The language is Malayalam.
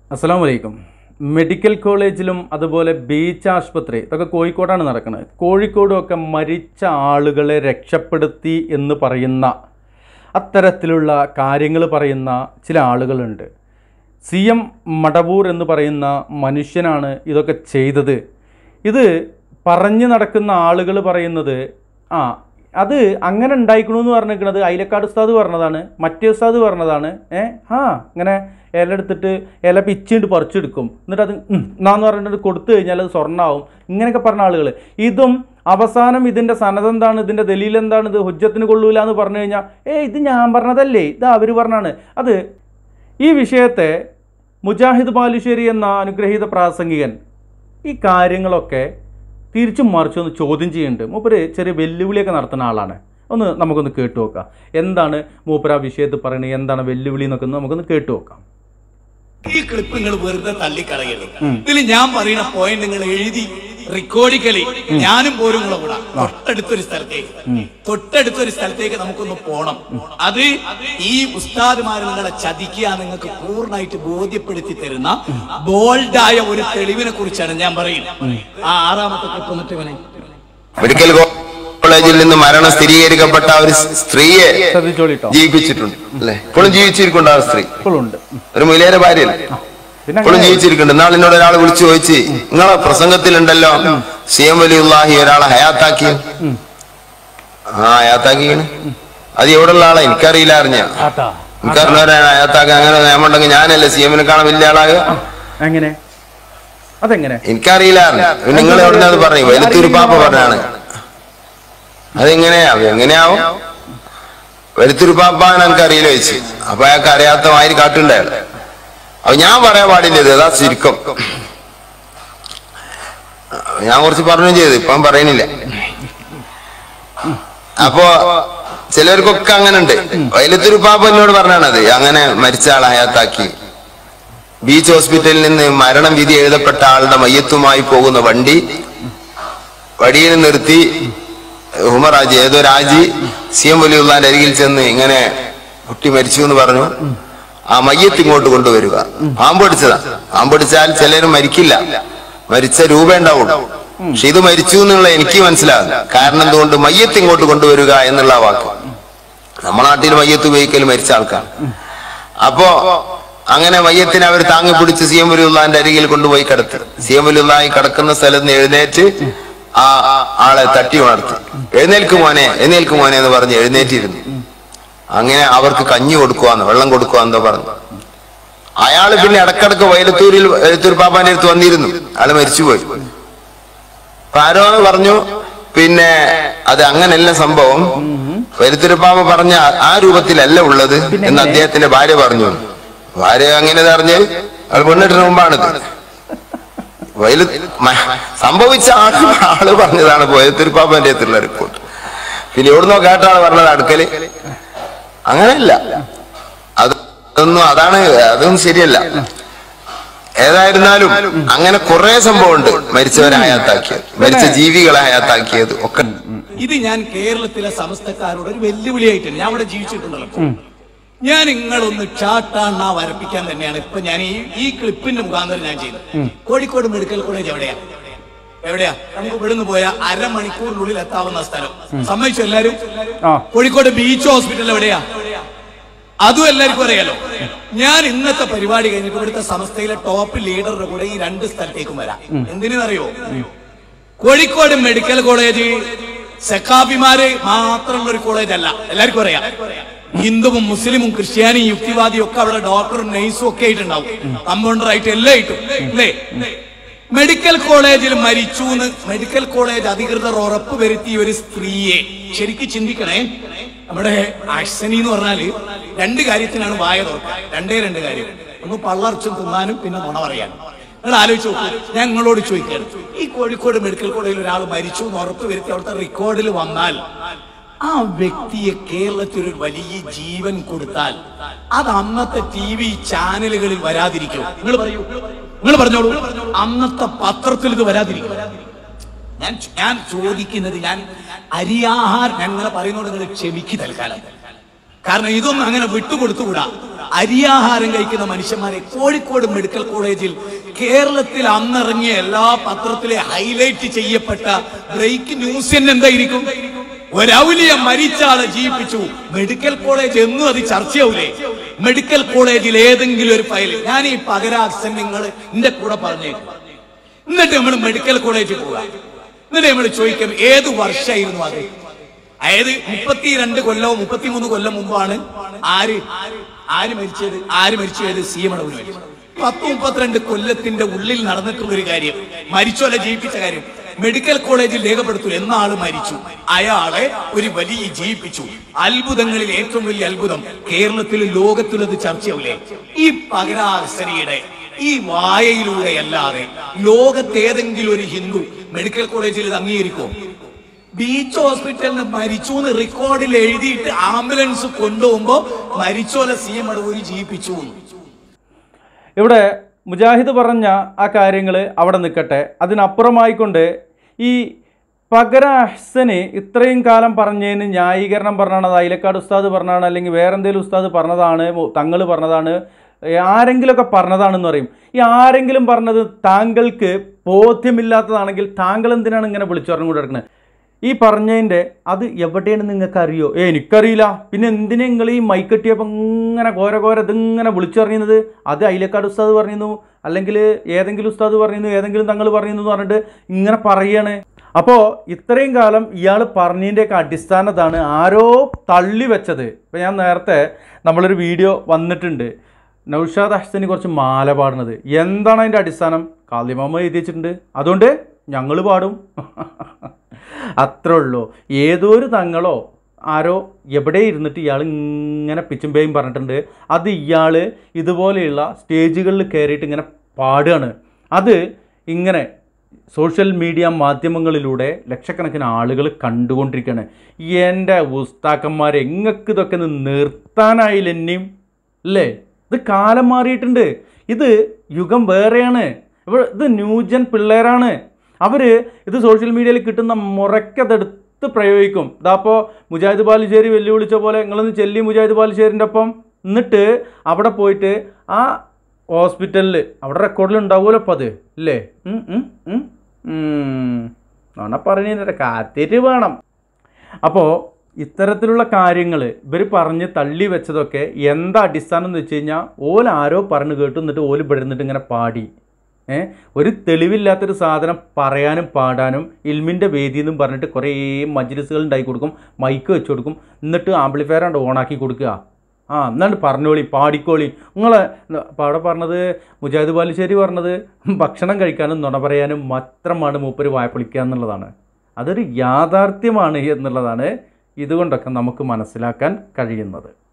അസ്സാം വലൈക്കും മെഡിക്കൽ കോളേജിലും അതുപോലെ ബീച്ച് ആശുപത്രി ഇതൊക്കെ കോഴിക്കോടാണ് നടക്കുന്നത് കോഴിക്കോടും ഒക്കെ മരിച്ച ആളുകളെ രക്ഷപ്പെടുത്തി എന്ന് പറയുന്ന അത്തരത്തിലുള്ള കാര്യങ്ങൾ പറയുന്ന ചില ആളുകളുണ്ട് സി എം മടവൂർ എന്ന് പറയുന്ന മനുഷ്യനാണ് ഇതൊക്കെ ചെയ്തത് ഇത് പറഞ്ഞു നടക്കുന്ന ആളുകൾ പറയുന്നത് ആ അത് അങ്ങനെ ഉണ്ടായിക്കണമെന്ന് പറഞ്ഞിരിക്കുന്നത് അയിലക്കാട് ഉസ്താദ് പറഞ്ഞതാണ് മറ്റേ ഉസ്താദ് പറഞ്ഞതാണ് ഏ ആ ഇങ്ങനെ ഇല എടുത്തിട്ട് ഇല പിച്ചിട്ട് പറിച്ചെടുക്കും എന്നിട്ട് അത് ഉം, എന്നാന്ന് പറഞ്ഞിട്ട് കൊടുത്തു കഴിഞ്ഞാൽ അത് സ്വർണ്ണമാവും ഇങ്ങനെയൊക്കെ പറഞ്ഞ ആളുകൾ ഇതും അവസാനം ഇതിൻ്റെ സനത് എന്താണ് ഇതിൻ്റെ ദലീൽ എന്താണ് ഇത് ഹുജ്ജത്തിന് കൊള്ളൂല എന്ന് പറഞ്ഞു കഴിഞ്ഞാൽ ഏ ഇത് ഞാൻ പറഞ്ഞതല്ലേ ഇത് അവർ പറഞ്ഞാണ് അത് ഈ വിഷയത്തെ മുജാഹിദ് ബാലുശ്ശേരി എന്ന അനുഗ്രഹീത പ്രാസംഗികൻ ഈ കാര്യങ്ങളൊക്കെ തിരിച്ചും മറിച്ചും ഒന്ന് ചോദ്യം ചെയ്യുന്നുണ്ട് മൂപ്പര് ചെറിയ വെല്ലുവിളിയൊക്കെ നടത്തുന്ന ആളാണ് ഒന്ന് നമുക്കൊന്ന് കേട്ടു നോക്കാം എന്താണ് മൂപ്പര് ആ വിഷയത്തിൽ പറയുന്നത് എന്താണ് വെല്ലുവിളി എന്നൊക്കെ ഒന്ന് നമുക്കൊന്ന് കേട്ടു നോക്കാം ഈ ക്ലിപ്പ് നിങ്ങൾ വെറുതെ തള്ളിക്കളയരുത് ഇതിൽ ഞാൻ പറയുന്ന പോയിന്റ് നിങ്ങൾ എഴുതി റെക്കോർഡിക്കലി ഞാനും പോരും കൂടെ കൂടാ തൊട്ടടുത്തൊരു സ്ഥലത്തേക്ക് തൊട്ടടുത്തൊരു സ്ഥലത്തേക്ക് നമുക്കൊന്ന് പോണം അത് ഈ ഉസ്താദുമാർ നിങ്ങളെ ചതിക്കുക നിങ്ങൾക്ക് പൂർണ്ണമായിട്ട് ബോധ്യപ്പെടുത്തി തരുന്ന ബോൾഡായ ഒരു തെളിവിനെ കുറിച്ചാണ് ഞാൻ പറയുന്നത് ആ ആറാമത്തെ ക്ലിപ്പ് എന്നിട്ട് ഇവനെ മെഡിക്കൽ കോളേജിൽ നിന്ന് മരണം സ്ഥിരീകരിക്കപ്പെട്ട ഒരു സ്ത്രീയെ ശ്രദ്ധിച്ചോളിട്ടോ ജീവിപ്പിച്ചിട്ടുണ്ട് അല്ലെ ഇപ്പോഴും ജീവിച്ചിരിക്കുന്നുണ്ട് ആ സ്ത്രീ ഇപ്പോഴുണ്ട് ഒരു മുലേരെ ഭാര്യയല്ലേ പിന്നെ ഇപ്പോഴും അങ്ങനെ ജീവിച്ചിരിക്കുന്നുണ്ട് എന്നാൽ എന്നോട് ഒരാൾ വിളിച്ചു ചോദിച്ച് നിങ്ങളെ പ്രസംഗത്തിലുണ്ടല്ലോ സി എം വലിയുള്ളാഹി ഒരാളെ ഹയാത്താക്കി ആ ഹയാത്താക്കിയാണ് അത് എവിടെയുള്ള ആളെ എനിക്കറിയില്ല അറിഞ്ഞ ആട്ടാ എനിക്കറിഞ്ഞവരാണ് ഹയാത്താക്കി അങ്ങനെ നിയമമുണ്ടെങ്കിൽ ഞാനല്ലേ സി എമ്മിനെ കാണാൻ വലിയ ആളാകുക എങ്ങനെ അതെങ്ങനെ എനിക്കറിയില്ല പിന്നെ നിങ്ങൾ എവിടെ അത് പറഞ്ഞു വലുത്തൊരു പാപ്പ പറഞ്ഞാണ് അതെങ്ങനെയാ എങ്ങനെയാവും വലുത്തൊരു പാപ്പ എനിക്ക് അറിയില്ല വെച്ച് അപ്പൊ അയാൾക്ക് അറിയാത്ത മാതിരി കാട്ടുണ്ടായാലും അപ്പൊ ഞാൻ പറയാൻ പാടില്ല ഇത് അതാ ചുരുക്കം ഞാൻ കുറച്ച് പറഞ്ഞു ചെയ്തു ഇപ്പം പറയുന്നില്ല അപ്പോ ചിലർക്കൊക്കെ അങ്ങനെ ഉണ്ട് വയലത്തൊരു പാപ്പ എന്നോട് പറഞ്ഞാണത് അങ്ങനെ മരിച്ച ആളെ ഹയാത്താക്കി ബീച്ച് ഹോസ്പിറ്റലിൽ നിന്ന് മരണം വിധി എഴുതപ്പെട്ട ആളുടെ മയ്യത്തുമായി പോകുന്ന വണ്ടി വടിയിൽ നിർത്തി ഉമറാജി ഏതോ രാജി സി എം വലിയുള്ളാന്റെ അരികിൽ ചെന്ന് ഇങ്ങനെ കുട്ടി മരിച്ചു എന്ന് പറഞ്ഞു ആ മയ്യത്ത് ഇങ്ങോട്ട് കൊണ്ടുവരിക പാമ്പടിച്ചതാ പാമ്പടിച്ചാൽ ചിലരും മരിക്കില്ല മരിച്ച രൂപ ഉണ്ടാവുള്ളൂ പക്ഷെ ഇത് മരിച്ചു എന്നുള്ള എനിക്ക് മനസ്സിലാകും കാരണം എന്തുകൊണ്ട് മയ്യത്ത് ഇങ്ങോട്ട് കൊണ്ടുവരിക എന്നുള്ള ആ വാക്ക് നമ്മുടെ നാട്ടിൽ മയ്യത്ത് ഉപയോഗിക്കൽ മരിച്ച ആൾക്കാർ അപ്പോ അങ്ങനെ മയ്യത്തിനെ അവർ താങ്ങി പിടിച്ച് സി എം വലിയുള്ളാന്റെ അരികിൽ കൊണ്ടുപോയി കിടത്തി സി എം വലിയുള്ളായി കിടക്കുന്ന സ്ഥലത്ത് നിന്ന് എഴുന്നേറ്റ് ആ ആളെ തട്ടി ഉണർത്തി എഴുന്നേൽക്ക് മോനെ എഴുന്നേൽക്ക് മോനെ എന്ന് പറഞ്ഞ് എഴുന്നേറ്റിരുന്നു അങ്ങനെ അവർക്ക് കഞ്ഞി കൊടുക്കുവാന്ന് വെള്ളം കൊടുക്കുവാന്നോ പറഞ്ഞു അയാള് പിന്നെ ഇടക്കിടക്ക് വയലത്തൂരിൽ വയലത്തൂർ പാപ്പാന്റെ അടുത്ത് വന്നിരുന്നു അയാള് മരിച്ചുപോയി അപ്പൊ ആരോ പറഞ്ഞു പിന്നെ അത് അങ്ങനെയല്ല സംഭവം വലുത്തുരുപ്പാമ പറഞ്ഞ ആ രൂപത്തിലല്ല ഉള്ളത് എന്ന് അദ്ദേഹത്തിന്റെ ഭാര്യ പറഞ്ഞു ഭാര്യ അങ്ങനെ അറിഞ്ഞ് അത് പെണ്ണിട്ടിന് മുമ്പാണിത് വയലു മ- സംഭവിച്ച ആള് ആള് പറഞ്ഞതാണ് വയലുത്തുരുപ്പാപ്പന്റെ അടുത്തുള്ള റിപ്പോർട്ട് പിന്നെ എവിടുന്നോ കേട്ടാണ് പറഞ്ഞത് അടുക്കല് അങ്ങനെയല്ല അത് അതൊന്നും അതാണ് അതൊന്നും ശരിയല്ല ഏതായിരുന്നാലും അങ്ങനെ കുറെ സംഭവമുണ്ട് മരിച്ചവരെ ഹയാത്താക്കിയത് മരിച്ച ജീവികളെ ഹയാത്താക്കിയത് ഒക്കെ ഇത് ഞാൻ കേരളത്തിലെ സമസ്തക്കാരോട് ഒരു വെല്ലുവിളിയായിട്ട് ഞാൻ ഇവിടെ ജീവിച്ചിട്ടുണ്ടല്ലോ ഞാൻ നിങ്ങളൊന്ന് ചാട്ടാണ്ണ വരപ്പിക്കാൻ തന്നെയാണ് ഇപ്പൊ ഞാൻ ഈ ഈ ക്ലിപ്പിന്റെ മുഖാന്തരം ഞാൻ ചെയ്തത് കോഴിക്കോട് മെഡിക്കൽ കോളേജ് എവിടെയാ എവിടെയാ നമുക്ക് ഇവിടുന്ന് പോയ അരമണിക്കൂറിനുള്ളിൽ എത്താവുന്ന സ്ഥലം സമ്മതിച്ചു എല്ലാരും ആ കോഴിക്കോട് ബീച്ച് ഹോസ്പിറ്റൽ എവിടെയാ അതും എല്ലാവർക്കും അറിയാലോ ഞാൻ ഇന്നത്തെ പരിപാടി കഴിഞ്ഞിട്ട് ഇവിടുത്തെ സംസ്ഥയിലെ ടോപ്പ് ലീഡറുടെ കൂടെ ഈ രണ്ട് സ്ഥലത്തേക്കും വരാം എന്തിനറിയോ കോഴിക്കോട് മെഡിക്കൽ കോളേജ് സെക്കാബിമാര് മാത്രമുള്ള ഒരു കോളേജ് അല്ല എല്ലാവർക്കും അറിയാം ഹിന്ദുവും മുസ്ലിമും ക്രിസ്ത്യാനിയും യുക്തിവാദിയും ഒക്കെ അവിടെ ഡോക്ടറും നഴ്സും ഒക്കെ ആയിട്ടുണ്ടാവും കമ്പൗണ്ടർ ആയിട്ട് എല്ലാം ആയിട്ടും അല്ലേ മെഡിക്കൽ കോളേജിൽ മരിച്ചു എന്ന് മെഡിക്കൽ കോളേജ് അധികൃതർ ഉറപ്പ് വരുത്തിയ ഒരു സ്ത്രീയെ ശരിക്കും ചിന്തിക്കണേ നമ്മുടെ അശ്വനി എന്ന് പറഞ്ഞാല് രണ്ട് കാര്യത്തിനാണ് വായ തുറക്കുക രണ്ടേ രണ്ട് കാര്യം ഒന്ന് പള്ളർച്ചും തിന്നാനും പിന്നെ നുണ പറയാനും നിങ്ങൾ ആലോചിച്ച് നോക്കൂ ഞാൻ നിങ്ങളോട് ചോദിക്കുകയാണ് ഈ കോഴിക്കോട് മെഡിക്കൽ കോളേജിൽ ഒരാൾ മരിച്ചു എന്ന് ഉറപ്പ് വരുത്തി അവിടുത്തെ റെക്കോർഡിൽ വന്നാൽ ആ വ്യക്തിയെ കേരളത്തിൽ ഒരു വലിയ ജീവൻ കൊടുത്താൽ അത് അന്നത്തെ ടി വി ചാനലുകളിൽ വരാതിരിക്കും നിങ്ങൾ പറയൂ നിങ്ങൾ പറഞ്ഞോളൂ അന്നത്തെ പത്രത്തിൽ ഇത് വരാതിരിക്കും ഞാൻ ഞാൻ ചോദിക്കുന്നത് ഞാൻ അരിയാഹാർ ഞങ്ങളെ പറയുന്നോട് നിങ്ങൾ ക്ഷമിക്ക് തൽക്കാലം കാരണം ഇതൊന്നും അങ്ങനെ വിട്ടുകൊടുത്തുകൂടാ അരിയാഹാരം കഴിക്കുന്ന മനുഷ്യന്മാരെ കോഴിക്കോട് മെഡിക്കൽ കോളേജിൽ കേരളത്തിൽ അന്നിറങ്ങിയ എല്ലാ പത്രത്തിലെ ഹൈലൈറ്റ് ചെയ്യപ്പെട്ട ബ്രേക്ക് ന്യൂസ് തന്നെ എന്തായിരിക്കും ഒരൗലിയ മരിച്ച ആളെ ജീവിപ്പിച്ചു മെഡിക്കൽ കോളേജ് എന്നും അത് ചർച്ചയാവൂലേ മെഡിക്കൽ കോളേജിൽ ഏതെങ്കിലും ഒരു ഫയൽ ഞാൻ ഈ പകരാക്സൻ നിങ്ങൾ എന്റെ കൂടെ പറഞ്ഞേക്കും എന്നിട്ട് നമ്മൾ മെഡിക്കൽ കോളേജിൽ പോവുക എന്നിട്ട് നമ്മൾ ചോദിക്കും ഏത് വർഷമായിരുന്നു അത് അതായത് മുപ്പത്തിരണ്ട് കൊല്ലവും മുപ്പത്തിമൂന്ന് കൊല്ലം മുമ്പാണ് ആര് ആര് മരിച്ചത് ആര് മരിച്ചു ഏത് സി എം മരിച്ചു പത്ത് മുപ്പത്തിരണ്ട് കൊല്ലത്തിന്റെ ഉള്ളിൽ നടന്നിട്ടുള്ള ഒരു കാര്യം മരിച്ചോല ജീവിപ്പിച്ച കാര്യം മെഡിക്കൽ കോളേജിൽ രേഖപ്പെടുത്തു എന്ന ആള് മരിച്ചു അയാളെ ഒരു വലിയ ജീവിപ്പിച്ചു അത്ഭുതങ്ങളിൽ ഏറ്റവും വലിയ അത്ഭുതം കേരളത്തിലും ലോകത്തിലും അത് ചർച്ചയാവില്ലേ ഈ പകരാസരിയുടെ ഈ വായയിലൂടെ അല്ലാതെ ലോകത്തേതെങ്കിലും ഒരു ഹിന്ദു മെഡിക്കൽ കോളേജിൽ ഇത് അംഗീകരിക്കുമോ ബീച്ച് ഹോസ്പിറ്റലിന് മരിച്ചു എന്ന് റെക്കോർഡിൽ എഴുതിയിട്ട് ആംബുലൻസ് കൊണ്ടുപോകുമ്പോ മരിച്ചോലെ സി എം അടവൂരി ജീവിപ്പിച്ചു എന്ന്. ഇവിടെ മുജാഹിദ് പറഞ്ഞ ആ കാര്യങ്ങൾ അവിടെ നിൽക്കട്ടെ അതിനപ്പുറമായിക്കൊണ്ട് ഈ പകര അഹ്സന് ഇത്രയും കാലം പറഞ്ഞതിന് ന്യായീകരണം പറഞ്ഞാണ് അത് അയിലക്കാട് ഉസ്താദ് പറഞ്ഞാണ് അല്ലെങ്കിൽ വേറെ എന്തെങ്കിലും ഉസ്താദ് പറഞ്ഞതാണ് തങ്ങൾ പറഞ്ഞതാണ് ഏ, ആരെങ്കിലുമൊക്കെ പറഞ്ഞതാണെന്ന് പറയും ഈ ആരെങ്കിലും പറഞ്ഞത് താങ്കൾക്ക് ബോധ്യമില്ലാത്തതാണെങ്കിൽ താങ്കൾ എന്തിനാണ് ഇങ്ങനെ വിളിച്ചു പറഞ്ഞു കൂടെ കിടക്കുന്നത് ഈ പറഞ്ഞതിൻ്റെ അത് എവിടെയാണ് നിങ്ങൾക്ക് അറിയോ ഏ എനിക്കറിയില്ല പിന്നെ എന്തിനാ നിങ്ങൾ ഈ മൈക്കെട്ടിയപ്പോൾ ഇങ്ങനെ ഘോര ഘോര ഇതിങ്ങനെ വിളിച്ചു പറയുന്നത് അത് അയിലക്കാട് ഉസ്താദ് പറയുന്നു അല്ലെങ്കിൽ ഏതെങ്കിലും ഉസ്താദ് പറയുന്നു ഏതെങ്കിലും തങ്ങൾ പറയുന്നു എന്ന് പറഞ്ഞിട്ട് ഇങ്ങനെ പറയാണ് അപ്പോൾ ഇത്രയും കാലം ഇയാൾ പറഞ്ഞതിൻ്റെയൊക്കെ അടിസ്ഥാനത്താണ് ആരോ തള്ളി വെച്ചത് ഇപ്പം ഞാൻ നേരത്തെ നമ്മളൊരു വീഡിയോ വന്നിട്ടുണ്ട് നൗഷാദ് അഹ്സന് കുറച്ച് മാല പാടുന്നത് എന്താണ് അതിൻ്റെ അടിസ്ഥാനം കാളിമാമ എഴുതി വെച്ചിട്ടുണ്ട് അതുകൊണ്ട് ഞങ്ങൾ പാടും അത്രേ ഉള്ളൂ ഏതോ ഒരു തങ്ങളോ ആരോ എവിടെ ഇരുന്നിട്ട് ഇയാൾ ഇങ്ങനെ പിച്ചും പേയും പറഞ്ഞിട്ടുണ്ട് അത് ഇയാൾ ഇതുപോലെയുള്ള സ്റ്റേജുകളിൽ കയറിയിട്ട് ഇങ്ങനെ പാടുകയാണ് അത് ഇങ്ങനെ സോഷ്യൽ മീഡിയ മാധ്യമങ്ങളിലൂടെ ലക്ഷക്കണക്കിന് ആളുകൾ കണ്ടുകൊണ്ടിരിക്കുകയാണ് എൻ്റെ ഉസ്താക്കന്മാരെ ഇങ്ങക്ക് ഇതൊക്കെ ഒന്ന് നിർത്താനായില്ല എന്നെയും അല്ലേ ഇത് കാലം മാറിയിട്ടുണ്ട് ഇത് യുഗം വേറെയാണ് ഇപ്പോൾ ഇത് ന്യൂജൻ പിള്ളേരാണ് അവർ ഇത് സോഷ്യൽ മീഡിയയിൽ കിട്ടുന്ന മുറയ്ക്കതെടുത്ത് പ്രയോഗിക്കും ഇതാപ്പോൾ മുജാഹിദ് ബാലുശ്ശേരി വെല്ലുവിളിച്ച പോലെ നിങ്ങളൊന്ന് ചെല്ലി മുജാഹിദ് ബാലുശ്ശേരിൻ്റെ ഒപ്പം എന്നിട്ട് അവിടെ പോയിട്ട് ആ ഹോസ്പിറ്റലിൽ അവിടെ റെക്കോർഡിൽ ഉണ്ടാവുമല്ലോ അപ്പം അത് ഇല്ലേ ഉം, ഉം, ഉം, ഉം. നുണ പറഞ്ഞ കാത്തിരി വേണം അപ്പോൾ ഇത്തരത്തിലുള്ള കാര്യങ്ങൾ ഇവർ പറഞ്ഞ് തള്ളി വെച്ചതൊക്കെ എന്താ അടിസ്ഥാനം എന്ന് വെച്ച് കഴിഞ്ഞാൽ ഓൽ ആരോ പറഞ്ഞു കേട്ടു എന്നിട്ട് ഓല് പെടുന്നിട്ട് ഇങ്ങനെ പാടി ഏ ഒരു തെളിവില്ലാത്തൊരു സാധനം പറയാനും പാടാനും ഇൽമിൻ്റെ വേദി എന്നും പറഞ്ഞിട്ട് കുറേ മജ്ലിസുകൾ ഉണ്ടാക്കി കൊടുക്കും മൈക്ക് വെച്ച് കൊടുക്കും എന്നിട്ട് ആംപ്ലിഫയർ ആണ് ഓണാക്കി കൊടുക്കുക ആ എന്നാണ്ട് പറഞ്ഞോളി പാടിക്കോളി നിങ്ങളെ അപ്പോൾ അവിടെ പറഞ്ഞത് മുജാഹിദ് ബാലുശ്ശേരി പറഞ്ഞത് ഭക്ഷണം കഴിക്കാനും നുണ പറയാനും മാത്രമാണ് മൂപ്പര് വായ്പൊളിക്കുക എന്നുള്ളതാണ് അതൊരു യാഥാർത്ഥ്യമാണ് എന്നുള്ളതാണ് ഇതുകൊണ്ടൊക്കെ നമുക്ക് മനസ്സിലാക്കാൻ കഴിയുന്നത്